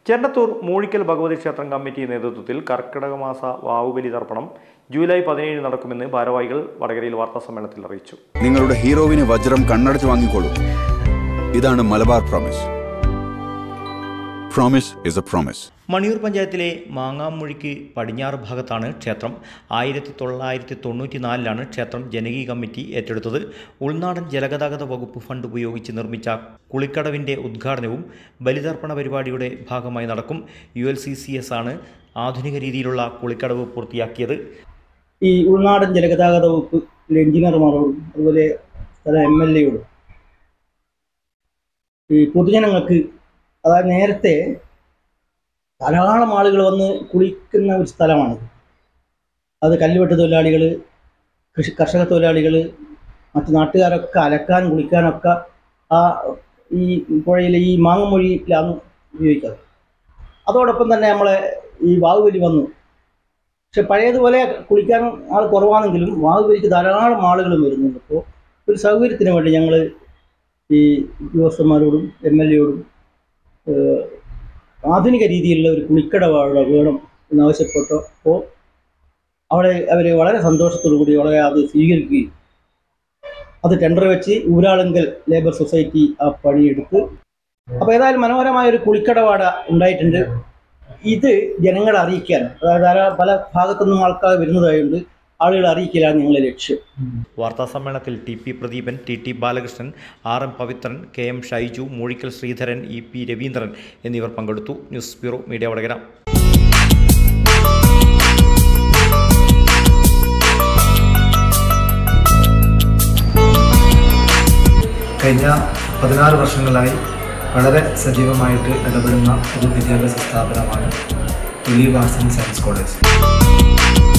ചെണ്ടത്തൂർ മൂഴിക്കൽ ഭഗവതി ക്ഷേത്രം കമ്മിറ്റി നേതൃത്വത്തിൽ കർക്കിടക മാസ വാവുബലി തർപ്പണം ജൂലൈ പതിനേഴിന് നടക്കുമെന്ന് ഭാരവാഹികൾ വടകരയിൽ വാർത്താസമ്മേളനത്തിൽ അറിയിച്ചു നിങ്ങളുടെ ഹീറോവിന് വജ്രം കണ്ണടച്ച് വാങ്ങിക്കോളൂ ഇതാണ് Malabar promise promise is a promise Maniyur പഞ്ചായത്തിലെ മാങ്ങാമൂഴിക്ക് പടിഞ്ഞാറ് ഭാഗത്താണ് ക്ഷേത്രം ആയിരത്തി തൊള്ളായിരത്തി തൊണ്ണൂറ്റി നാലിലാണ് ക്ഷേത്രം ജനകീയ കമ്മിറ്റി ഏറ്റെടുത്തത് ഉൾനാടൻ ജലഗതാഗത വകുപ്പ് ഫണ്ട് ഉപയോഗിച്ച് നിർമ്മിച്ച കുളിക്കടവിൻ്റെ ഉദ്ഘാടനവും ബലിതർപ്പണ പരിപാടിയുടെ ഭാഗമായി നടക്കും U L C C S ആണ് ആധുനിക രീതിയിലുള്ള കുളിക്കടവ് പൂർത്തിയാക്കിയത് ഈ ഉൾനാടൻ ജലഗതാഗത വകുപ്പിലെ എഞ്ചിനീയർമാരോടും അതുപോലെ സ്ഥല എം എൽ എയോടും ഈ പൊതുജനങ്ങൾക്ക് അതായത് നേരത്തെ ധാരാളം ആളുകൾ വന്ന് കുളിക്കുന്ന ഒരു സ്ഥലമാണ് അത് കല്ലുവെട്ട് തൊഴിലാളികൾ കൃഷി കർഷക തൊഴിലാളികൾ മറ്റു നാട്ടുകാരൊക്കെ അലക്കാൻ കുളിക്കാനൊക്കെ ആ ഈ പുഴയിലെ ഈ മാങ്ങമൊഴിയിലാണ് ഉപയോഗിക്കാറ് അതോടൊപ്പം തന്നെ നമ്മളെ ഈ വാവുബലി വന്നു പക്ഷെ പഴയതുപോലെ കുളിക്കാൻ ആൾ കുറവാണെങ്കിലും വാവുബലിക്ക് ധാരാളം ആളുകൾ വരുന്നുണ്ട് അപ്പോൾ ഒരു സൗകര്യത്തിന് വേണ്ടി ഞങ്ങൾ ഈ ഉദ്യോഗസ്ഥന്മാരോടും എം എൽ എയോടും ആധുനിക രീതിയിലുള്ള ഒരു കുളിക്കട അവിടെ വേണം എന്നാവശ്യപ്പെട്ടു അപ്പോൾ അവിടെ അവർ വളരെ സന്തോഷത്തോടു കൂടി വളരെ അത് സ്വീകരിക്കുകയും അത് ടെൻഡർ വെച്ച് ഊരാളുങ്കൽ ലേബർ സൊസൈറ്റി ആ പണിയെടുത്ത് അപ്പോൾ ഏതായാലും മനോഹരമായ ഒരു കുളിക്കടവാട ഉണ്ടായിട്ടുണ്ട് ഇത് ജനങ്ങളെ അറിയിക്കാൻ അതായത് ധാരാ- പല ഭാഗത്തുനിന്നും ആൾക്കാർ വരുന്നതായതുകൊണ്ട് ആളുകളെ അറിയിക്കലാണ് ഞങ്ങളുടെ ലക്ഷ്യം വാർത്താസമ്മേളനത്തിൽ T P Pradeepan T T Balakrishnan R M Pavithran K M Shaiju Moozhikkal Sreedharan E P Raveendran എന്നിവർ പങ്കെടുത്തു ന്യൂസ് ബ്യൂറോ മീഡിയ വടകര കഴിഞ്ഞ പതിനാറ് വർഷങ്ങളായി വളരെ സജീവമായിട്ട് ഇടപെടുന്ന ഒരു വിദ്യാഭ്യാസ സ്ഥാപനമാണ് Olive arts and science college